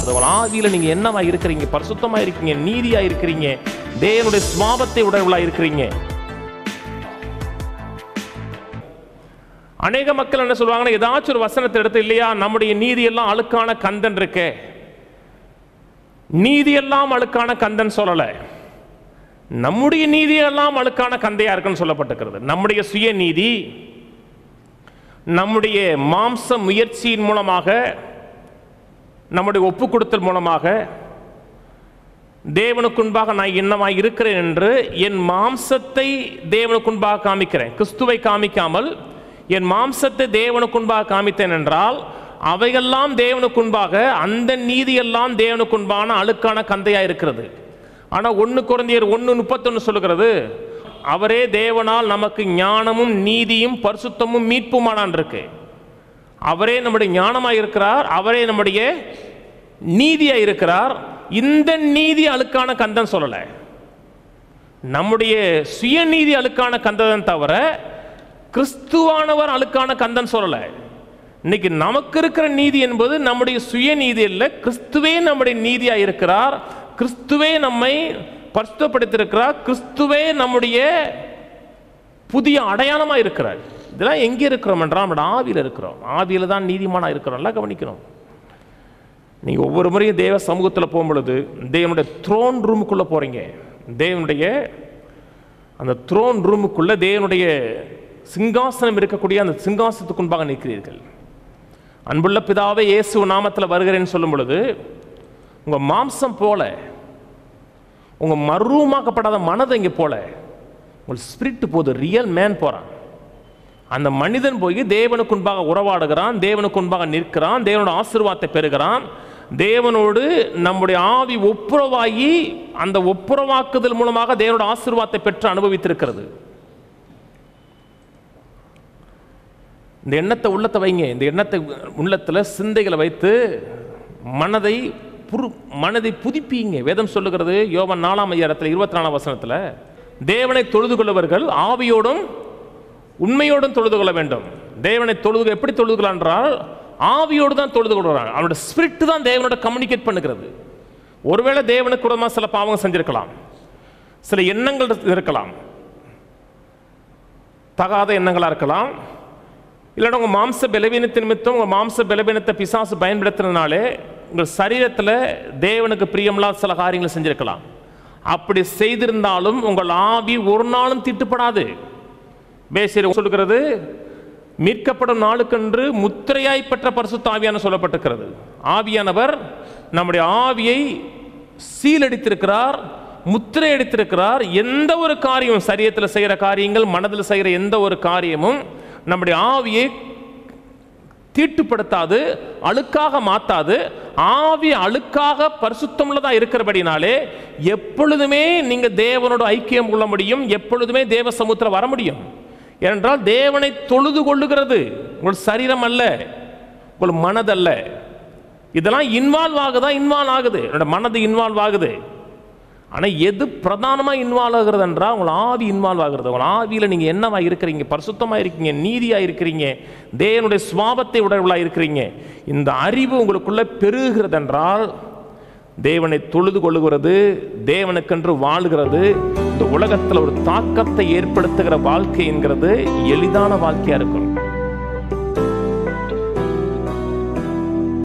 இருக்கிறது உங்கள் ஆவியில் நீங்கள் என்னவா இருக்கிறீங்க பரிசுத்தமா இருக்கீங்க நீதியா இருக்கிறீங்க தேவனுடைய சுவாபத்தை உடையவளா இருக்கிறீங்க அநேக மக்கள் என்ன சொல்லுவாங்கன்னா ஏதாச்சும் ஒரு வசனத்தை எடுத்து இல்லையா நம்முடைய நீதி எல்லாம் அழுக்கான கந்தன் இருக்கே நீதி எல்லாம் அழுக்கான கந்தன் சொல்லலை நம்முடைய நீதி எல்லாம் அழுக்கான கந்தையா இருக்குன்னு சொல்லப்பட்டிருக்கிறது நம்முடைய சுய நீதி நம்முடைய மாம்ச முயற்சியின் மூலமாக நம்முடைய ஒப்பு கொடுத்தல் மூலமாக தேவனுக்குன்பாக நான் என்னமாய் இருக்கிறேன் என்று என் மாம்சத்தை தேவனுக்குன்பாக காமிக்கிறேன் கிறிஸ்துவை காமிக்காமல் என் மாம்சத்தை தேவனுக்குன்பாக காமித்தேன் என்றால் அவையெல்லாம் தேவனுக்குன்பாக அந்த நீதியெல்லாம் தேவனுக்குன்பான அழுக்கான கந்தையா இருக்கிறது ஆனால் ஒன்று குழந்தையர் ஒன்று முப்பத்தொன்று சொல்லுகிறது அவரே தேவனால் நமக்கு ஞானமும் நீதியும் பரிசுத்தமும் மீட்புமானான் இருக்கு அவரே நம்முடைய ஞானமாக இருக்கிறார் அவரே நம்முடைய நீதியாக இருக்கிறார் இந்த நீதி அழுக்கான கந்தன் சொல்லலை நம்முடைய சுயநீதி அழுக்கான கந்தன் தவிர கிறிஸ்துவானவர் அழுக்கான கந்தன் சொல்லலை இன்னைக்கு நமக்கு இருக்கிற நீதி என்பது நம்முடைய சுயநீதி இல்லை கிறிஸ்துவே நம்முடைய நீதியாக இருக்கிறார் கிறிஸ்துவே நம்மை பரிசுத்தப்படுத்தியிருக்கிறார் கிறிஸ்துவே நம்முடைய புதிய அடையாளமாக இருக்கிறார் இதெல்லாம் எங்கே இருக்கிறோம் என்றால் நம்மளோட ஆவியில் இருக்கிறோம் ஆவியில் தான் நீதிமானா இருக்கிறோம் எல்லாம் கவனிக்கணும் நீங்கள் ஒவ்வொரு முறையும் தேவ சமூகத்தில் போகும்பொழுது தேவனுடைய த்ரோன் ரூமுக்குள்ளே போகிறீங்க தேவனுடைய அந்த த்ரோன் ரூமுக்குள்ளே தேவனுடைய சிங்காசனம் இருக்கக்கூடிய அந்த சிங்காசனத்துக்கு முன்பாக நிற்கிறீர்கள் அன்புள்ள பிதாவே இயேசு நாமத்தில் வருகிறேன்னு சொல்லும் பொழுது உங்கள் மாம்சம் போல உங்கள் மர்வமாக்கப்படாத மனதை இங்கே போல உங்கள் ஸ்பிரிட் போது ரியல் மேன் போகிறான் அந்த மனிதன் போய் தேவனுக்கு முன்பாக உறவாடுகிறான் தேவனுக்கு முன்பாக நிற்கிறான் தேவனோட ஆசீர்வாதத்தை பெறுகிறான் தேவனோடு நம்முடைய ஆவி ஒப்புரவாகி அந்த ஒப்புரவாக்குதல் மூலமாக தேவனோட ஆசீர்வாதத்தை பெற்று அனுபவித்திருக்கிறது இந்த எண்ணத்தை உள்ளத்தை வைங்க இந்த எண்ணத்தை உள்ளத்தில் சிந்தைகளை வைத்து மனதை புரு மனதை புதுப்பிங்க வேதம் சொல்லுகிறது யோவன் நாலாம் ஐயாயிரத்தில் இருபத்தி நாலாம் வசனத்தில் தேவனை தொழுது கொள்ளவர்கள் ஆவியோடும் உண்மையோடும் தொழுது கொள்ள வேண்டும் தேவனை தொழுது எப்படி தொழுது கொள்ளலாம் என்றால் ஆவியோடு தான் தொழுது கொள்கிறான் அவனோட ஸ்பிரிட் தான் தேவனோட கம்யூனிகேட் பண்ணுகிறது ஒருவேளை தேவனுக்கு கூடமா சில பாவங்கள் செஞ்சிருக்கலாம் சில எண்ணங்கள் இருக்கலாம் தகாத எண்ணங்களாக இருக்கலாம் இல்லைன்னா உங்கள் மாம்ச பலவீனத்தின் நிமித்தம் உங்கள் மாம்ச பலவீனத்தை பிசாசு பயன்படுத்துறதுனாலே உங்கள் சரீரத்தில் தேவனுக்கு பிரியமில்லாத சில காரியங்களை செஞ்சிருக்கலாம் அப்படி செய்திருந்தாலும் உங்கள் ஆவி ஒரு நாளும் திட்டுப்படாது பேசியர் சொல்லுகிறது மீட்கப்படும் நாளுக்கென்று முத்திரையாய் பெற்ற பரிசுத்த ஆவியான சொல்லப்பட்டிருக்கிறது ஆவியானவர் நம்முடைய ஆவியை சீலடித்திருக்கிறார் முத்திரை அடித்திருக்கிறார் எந்த ஒரு காரியமும் சரீரத்தில் செய்கிற காரியங்கள் மனதில் செய்கிற எந்த ஒரு காரியமும் நம்முடைய ஆவியை தீட்டுப்படுத்தாது அழுக்காக மாத்தாது ஆவி அழுக்காக பரிசுத்தமுள்ளதா இருக்கிறபடினாலே எப்பொழுதுமே நீங்க தேவனோட ஐக்கியம் கொள்ள முடியும் எப்பொழுதுமே தேவ சமுத்திரம் வர முடியும் ஏனென்றால் தேவனை தொழுது கொள்ளுகிறது உங்கள் சரீரம் அல்ல உங்கள் மனதல்ல இதெல்லாம் இன்வால்வ் ஆகுதா இன்வால்வ் ஆகுது என்னோட மனது இன்வால்வ் ஆகுது ஆனால் எது பிரதானமாக இன்வால்வ் ஆகுறது என்றால் உங்கள் ஆவி இன்வால்வ் ஆகுறது உங்கள் ஆவியில் நீங்கள் என்னவா இருக்கிறீங்க பரிசுத்தமாக இருக்கீங்க நீதியாக இருக்கிறீங்க தேவனுடைய சுவாபத்தை உடையவளாக இருக்கிறீங்க இந்த அறிவு உங்களுக்குள்ளே பெருகிறது என்றால் தேவனை தொழுது கொள்ளுகிறது தேவனுக்கென்று வாழுகிறது இந்த உலகத்தில் ஒரு தாக்கத்தை ஏற்படுத்துகிற வாழ்க்கை என்கிறது எளிதான வாழ்க்கையாக இருக்கும்